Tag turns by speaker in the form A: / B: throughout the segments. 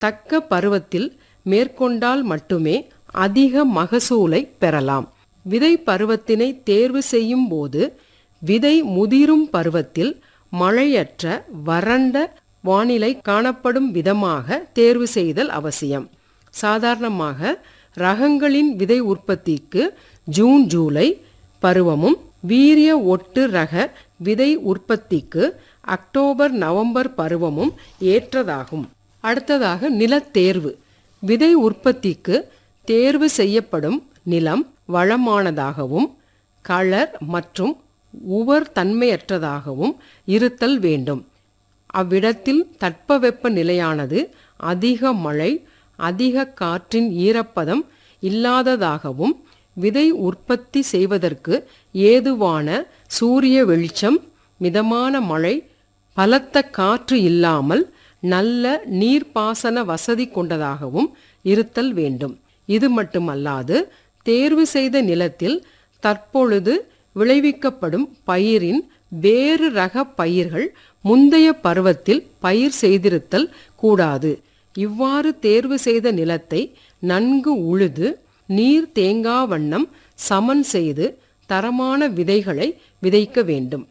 A: தக்க பருவத்தில் மேற்கொண்டால் மட்டுமே அதிக மகசூலை பெறலாம் விதை பருவத்தினை தேர்வு செய்யும் போது விதை முதிரும் பருவத்தில் மழையற்ற வறண்ட வானிலை காணப்படும் விதமாக தேர்வு செய்தல் அவசியம் சாதாரணமாக ரகங்களின் விதை உற்பத்திக்கு ஜூன் ஜூலை பருவமும் வீரிய ஒட்டு ரக விதை உற்பத்திக்கு அக்டோபர் நவம்பர் பருவமும் ஏற்றதாகும் அடுத்ததாக நிலத்தேர்வு விதை உற்பத்திக்கு தேர்வு செய்யப்படும் நிலம் வளமானதாகவும் களர் மற்றும் உவர் தன்மையற்றதாகவும் இருத்தல் வேண்டும் அவ்விடத்தில் தட்பவெப்ப நிலையானது அதிக மழை அதிக காற்றின் ஈரப்பதம் இல்லாததாகவும் விதை உற்பத்தி செய்வதற்கு ஏதுவான சூரிய வெளிச்சம் மிதமான மழை பலத்த காற்று இல்லாமல் நல்ல நீர்ப்பாசன வசதி கொண்டதாகவும் இருத்தல் வேண்டும் இது மட்டுமல்லாது தேர்வு செய்த நிலத்தில் தற்பொழுது விளைவிக்கப்படும் பயிரின் வேறு ரக பயிர்கள் முந்தைய பருவத்தில் பயிர் செய்திருத்தல் கூடாது இவ்வாறு தேர்வு செய்த நிலத்தை நன்கு உழுது நீர் தேங்கா வண்ணம் சமன் செய்து தரமான விதைகளை விதைக்க வேண்டும்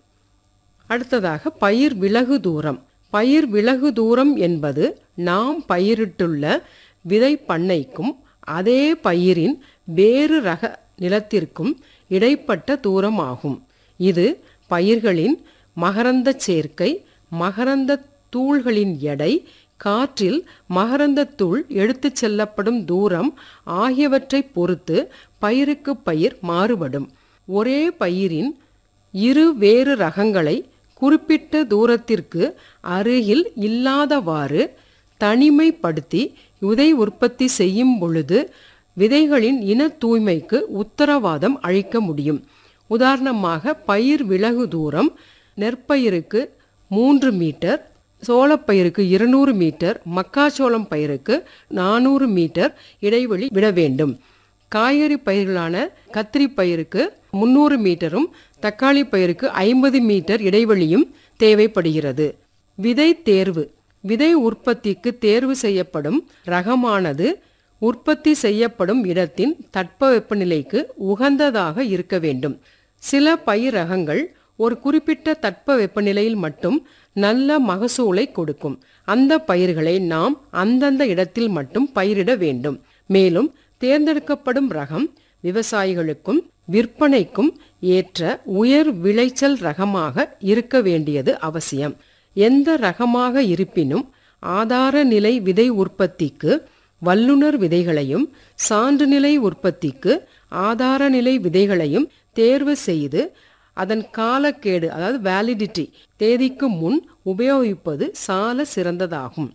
A: அடுத்ததாக பயிர் விலகு தூரம் பயிர் விலகு தூரம் என்பது நாம் பயிரிட்டுள்ள விதை பண்ணைக்கும் அதே பயிரின் வேறு ரக நிலத்திற்கும் இடைப்பட்ட தூரம் ஆகும் இது பயிர்களின் மகரந்த சேர்க்கை மகரந்த தூள்களின் எடை காற்றில் மகரந்தத் தூள் எடுத்துச் செல்லப்படும் தூரம் ஆகியவற்றை பொறுத்து பயிருக்கு பயிர் மாறுபடும் ஒரே பயிரின் இரு வேறு ரகங்களை குறிப்பிட்ட தூரத்திற்கு அருகில் இல்லாதவாறு தனிமைப்படுத்தி விதை உற்பத்தி செய்யும் பொழுது விதைகளின் இன தூய்மைக்கு உத்தரவாதம் அளிக்க முடியும் உதாரணமாக பயிர் விலகு தூரம் நெற்பயிருக்கு மூன்று மீட்டர் சோளப்பயிருக்கு இருநூறு மீட்டர் மக்காச்சோளம் பயிருக்கு நானூறு மீட்டர் இடைவெளி விட வேண்டும் காய்கறி பயிர்களான கத்திரி பயிருக்கு முந்நூறு மீட்டரும் தக்காளி பயிருக்கு ஐம்பது மீட்டர் இடைவெளியும் தேவைப்படுகிறது விதை தேர்வு விதை உற்பத்திக்கு தேர்வு செய்யப்படும் ரகமானது உற்பத்தி செய்யப்படும் இடத்தின் தட்பவெப்பநிலைக்கு உகந்ததாக இருக்க வேண்டும் சில பயிர் ரகங்கள் ஒரு குறிப்பிட்ட தட்ப வெப்பநிலையில் மட்டும் நல்ல மகசூலை கொடுக்கும் அந்த பயிர்களை நாம் அந்தந்த இடத்தில் மட்டும் பயிரிட வேண்டும் மேலும் தேர்ந்தெடுக்கப்படும் ரகம் விவசாயிகளுக்கும் விற்பனைக்கும் ஏற்ற உயர் விளைச்சல் ரகமாக இருக்க வேண்டியது அவசியம் எந்த ரகமாக இருப்பினும் ஆதார நிலை விதை உற்பத்திக்கு வல்லுனர் விதைகளையும் சான்றுநிலை உற்பத்திக்கு ஆதார நிலை விதைகளையும் தேர்வு செய்து அதன் காலக்கேடு அதாவது வேலிடிட்டி தேதிக்கு முன் உபயோகிப்பது சால சிறந்ததாகும்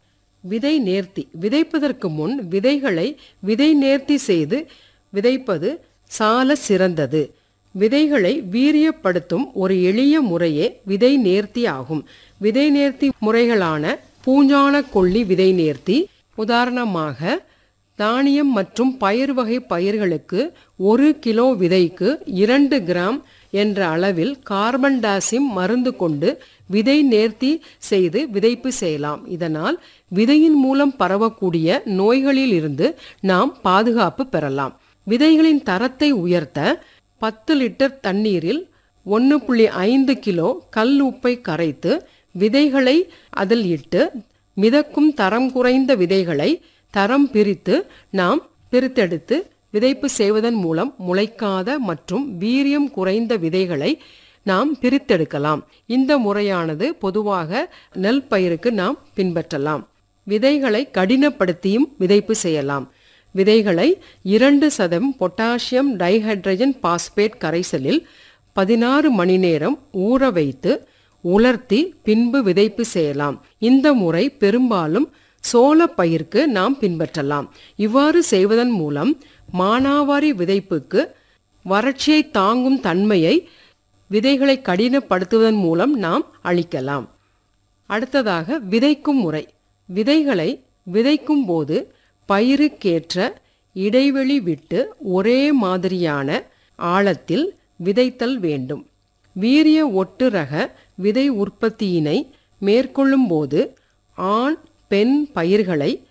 A: விதை நேர்த்தி விதைப்பதற்கு முன் விதைகளை விதை நேர்த்தி செய்து விதைப்பது சால சிறந்தது விதைகளை வீரியப்படுத்தும் ஒரு எளிய முறையே விதை நேர்த்தி ஆகும் விதை நேர்த்தி முறைகளான பூஞ்சான கொல்லி விதை நேர்த்தி உதாரணமாக தானியம் மற்றும் பயிர் வகை பயிர்களுக்கு ஒரு கிலோ விதைக்கு இரண்டு கிராம் என்ற அளவில் கார்பன் டாசிம் மருந்து கொண்டு விதை நேர்த்தி செய்து விதைப்பு செய்யலாம் இதனால் விதையின் மூலம் பரவக்கூடிய நோய்களில் இருந்து நாம் பாதுகாப்பு பெறலாம் விதைகளின் தரத்தை உயர்த்த பத்து லிட்டர் தண்ணீரில் ஒன்று புள்ளி ஐந்து கிலோ கல் உப்பை கரைத்து விதைகளை அதில் இட்டு மிதக்கும் தரம் குறைந்த விதைகளை தரம் பிரித்து நாம் பிரித்தெடுத்து விதைப்பு செய்வதன் மூலம் முளைக்காத மற்றும் வீரியம் குறைந்த விதைகளை நாம் பிரித்தெடுக்கலாம் இந்த முறையானது பொதுவாக நெல் பயிருக்கு நாம் பின்பற்றலாம் விதைகளை கடினப்படுத்தியும் விதைப்பு செய்யலாம் விதைகளை இரண்டு சதம் பொட்டாசியம் டைஹைட்ரஜன் பாஸ்பேட் கரைசலில் பதினாறு மணி நேரம் ஊற வைத்து உலர்த்தி பின்பு விதைப்பு செய்யலாம் இந்த முறை பெரும்பாலும் சோள பயிருக்கு நாம் பின்பற்றலாம் இவ்வாறு செய்வதன் மூலம் மானாவாரி விதைப்புக்கு வறட்சியை தாங்கும் தன்மையை விதைகளை கடினப்படுத்துவதன் மூலம் நாம் அளிக்கலாம் அடுத்ததாக விதைக்கும் முறை விதைகளை விதைக்கும் போது பயிருக்கேற்ற இடைவெளி விட்டு ஒரே மாதிரியான ஆழத்தில் விதைத்தல் வேண்டும் வீரிய ஒட்டு ரக விதை உற்பத்தியினை மேற்கொள்ளும் போது ஆண் பெண் பயிர்களை